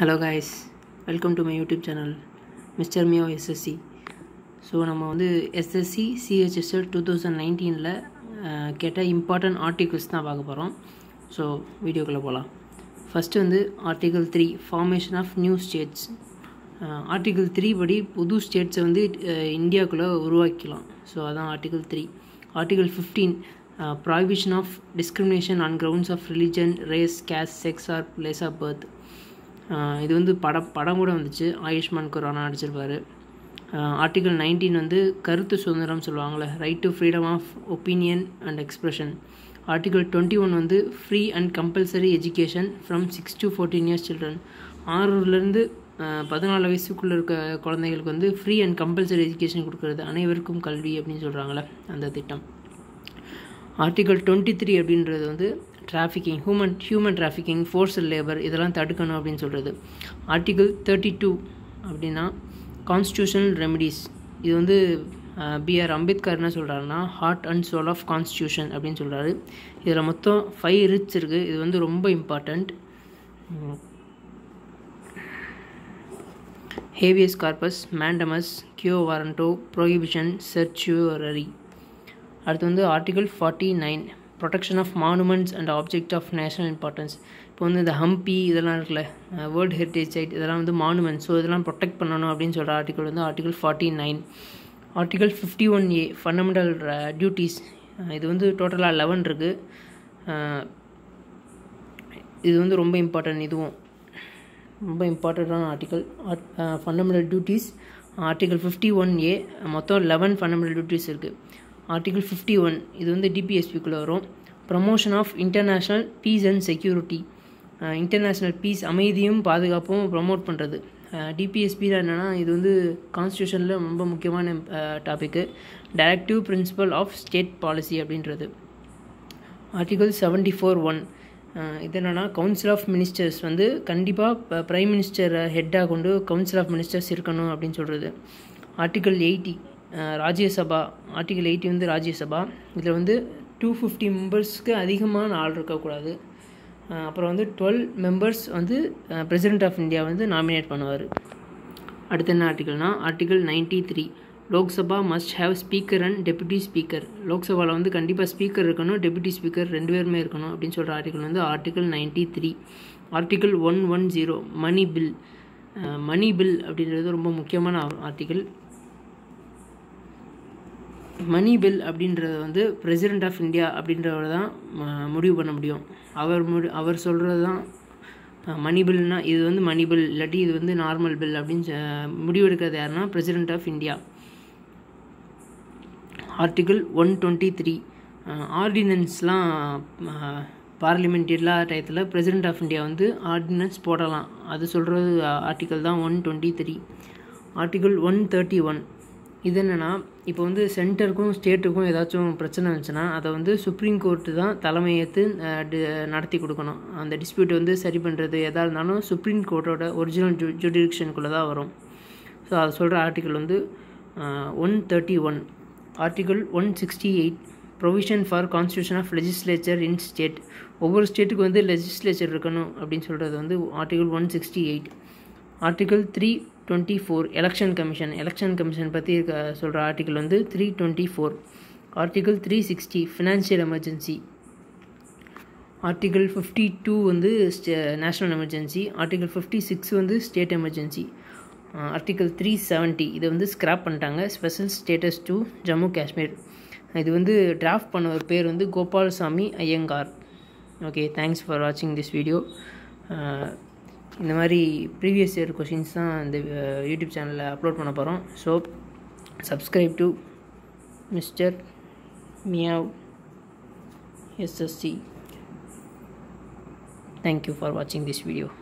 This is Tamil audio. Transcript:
hello guys welcome to my YouTube channel mister மியோ எஸ்எஸ்சி ஸோ நம்ம வந்து எஸ்எஸ்சி சிஹெச்எஸ்எல் டூ தௌசண்ட் நைன்டீனில் கேட்ட இம்பார்ட்டன்ட் ஆர்டிகிள்ஸ் தான் பார்க்க போகிறோம் ஸோ வீடியோக்குள்ளே போகலாம் ஃபஸ்ட்டு வந்து article three formation of new states article three படி புது ஸ்டேட்ஸை வந்து இந்தியாவுக்குள்ளே உருவாக்கிக்கலாம் ஸோ அதான் article three article fifteen provision of discrimination on grounds of religion race caste sex or place of birth இது வந்து படம் படம் கூட வந்துச்சு ஆயுஷ்மான் குரானா நடிச்சிருப்பார் ஆர்டிகல் நைன்டீன் வந்து கருத்து சுதந்திரம் சொல்லுவாங்கள்ல right to freedom of opinion and expression article twenty one வந்து free and compulsory education from six to fourteen years children ஆறுலேருந்து பதினாலு வயசுக்குள்ளே இருக்க குழந்தைங்களுக்கு வந்து ஃப்ரீ அண்ட் கம்பல்சரி எஜுகேஷன் கொடுக்குறது அனைவருக்கும் கல்வி அப்படின்னு சொல்கிறாங்களே அந்த திட்டம் ஆர்டிகல் டுவெண்ட்டி த்ரீ அப்படின்றது வந்து trafficking human human trafficking forced labour இதெல்லாம் தடுக்கணும் அப்படின்னு சொல்கிறது ஆர்டிகல் தேர்ட்டி டூ அப்படின்னா கான்ஸ்டியூஷனல் ரெமடிஸ் இது வந்து பிஆர் அம்பேத்கர் என்ன சொல்கிறாருன்னா heart and soul of constitution அப்படின்னு சொல்கிறாரு இதில் மொத்தம் ஃபைவ் ரிட்ஸ் இருக்குது இது வந்து ரொம்ப important habeas corpus mandamus quo warranto prohibition certiorari அடுத்து வந்து article forty nine protection of monuments and object of national importance இப்போ வந்து இந்த ஹம்பி இதெல்லாம் இருக்குல்ல வேர்ல்டு ஹெரிட்டேஜ் சைட் இதெல்லாம் வந்து மானுமெண்ட்ஸ் ஸோ இதெல்லாம் ப்ரொடெக்ட் பண்ணணும் அப்படின்னு சொல்கிற ஆர்டிகல் வந்து article forty nine article fifty one A fundamental duties இது வந்து டோட்டலாக லெவன் இருக்குது இது வந்து ரொம்ப இம்பார்ட்டன்ட் இதுவும் ரொம்ப இம்பார்ட்டண்ட்டான article fundamental duties article fifty one A மொத்தம் லெவன் ஃபண்டமெண்டல் டியூட்டிஸ் இருக்குது ஆர்டிகிள் ஃபிஃப்டி ஒன் இது வந்து டிபிஎஸ்பிக்குள்ளே வரும் promotion of international peace and security international peace அமைதியும் பாதுகாப்பும் ப்ரமோட் பண்ணுறது டிபிஎஸ்பியில் என்னென்னா இது வந்து கான்ஸ்டியூஷனில் ரொம்ப முக்கியமான topic directive principle of state policy அப்படின்றது ஆர்டிகல் செவன்டி ஃபோர் ஒன் இது என்னென்னா கவுன்சில் ஆஃப் மினிஸ்டர்ஸ் வந்து கண்டிப்பாக ப்ரைம் மினிஸ்டர் ஹெட்டாக கொண்டு கவுன்சில் ஆஃப் மினிஸ்டர்ஸ் இருக்கணும் அப்படின்னு சொல்கிறது article eighty Rajya Sabha article eighty வந்து ராஜ்யசபா இதில் வந்து டூ ஃபிஃப்டி மெம்பர்ஸ்க்கு அதிகமான ஆள் இருக்கக்கூடாது அப்புறம் வந்து டுவெல் மெம்பர்ஸ் வந்து பிரசிடென்ட் ஆஃப் இந்தியா வந்து நாமினேட் பண்ணுவார் அடுத்து என்ன ஆர்டிகல்னால் article ninety three Lok Sabha must have speaker and deputy speaker லோக்சபாவில் வந்து கண்டிப்பாக ஸ்பீக்கர் இருக்கணும் டெபுட்டி ஸ்பீக்கர் ரெண்டு பேருமே இருக்கணும் அப்படின்னு சொல்கிற ஆர்டிகல் வந்து article ninety three article one one zero money bill money bill அப்படின்றது ரொம்ப முக்கியமான ஆர்டிகல் மணி பில் அப்படின்றத வந்து பிரசிடெண்ட் ஆஃப் இந்தியா அப்படின்றவர் தான் முடிவு பண்ண முடியும் அவர் முடி அவர் சொல்கிறது தான் மணி பில்னா இது வந்து மணி பில் இல்லாட்டி இது வந்து நார்மல் பில் அப்படின்னு முடிவெடுக்கிறது யாருன்னா president of India article one twenty three ஆர்டினன்ஸ்லாம் பார்லிமெண்ட் எல்லா டயத்தில் பிரசிடெண்ட் ஆஃப் இந்தியா வந்து ஆர்டினன்ஸ் போடலாம் அது சொல்கிறது ஆர்டிக்கல் தான் one twenty three article one thirty one இது என்னென்னா இப்போ வந்து சென்டருக்கும் ஸ்டேட்டுக்கும் ஏதாச்சும் பிரச்சனை இருந்துச்சுன்னா அதை வந்து சுப்ரீம் கோர்ட்டு தான் தலைமையேற்று நடத்தி கொடுக்கணும் அந்த டிஸ்பியூட் வந்து சரி பண்ணுறது எதாக இருந்தாலும் சுப்ரீம் கோர்ட்டோட ஒரிஜினல் ஜு ஜுடிரிக்ஷனுக்குள்ளே தான் வரும் ஸோ அதை சொல்கிற ஆர்டிக்கல் வந்து one thirty one article one sixty eight provision for constitution of legislature in state ஒவ்வொரு ஸ்டேட்டுக்கு வந்து லெஜிஸ்லேச்சர் இருக்கணும் அப்படின்னு சொல்கிறது வந்து article one sixty eight article three twenty four election commission election commission பற்றி இருக்க சொல்கிற ஆர்டிக்கல் வந்து three twenty four article three sixty financial emergency article fifty two வந்து national emergency article fifty six வந்து state emergency article three seventy இதை வந்து ஸ்க்ராப் பண்ணிட்டாங்க special status to Jammu Kashmir இது வந்து டிராஃப்ட் பண்ண ஒரு பேர் வந்து Gopalaswami Ayyangar okay thanks for வாட்சிங் திஸ் வீடியோ இந்த மாதிரி ப்ரீவியஸ் இயர் கொஷின்ஸ் தான் இந்த யூடியூப் சேனலில் அப்லோட் பண்ண போகிறோம் so subscribe to Mister Meow SSC thank you for வாட்சிங் திஸ் வீடியோ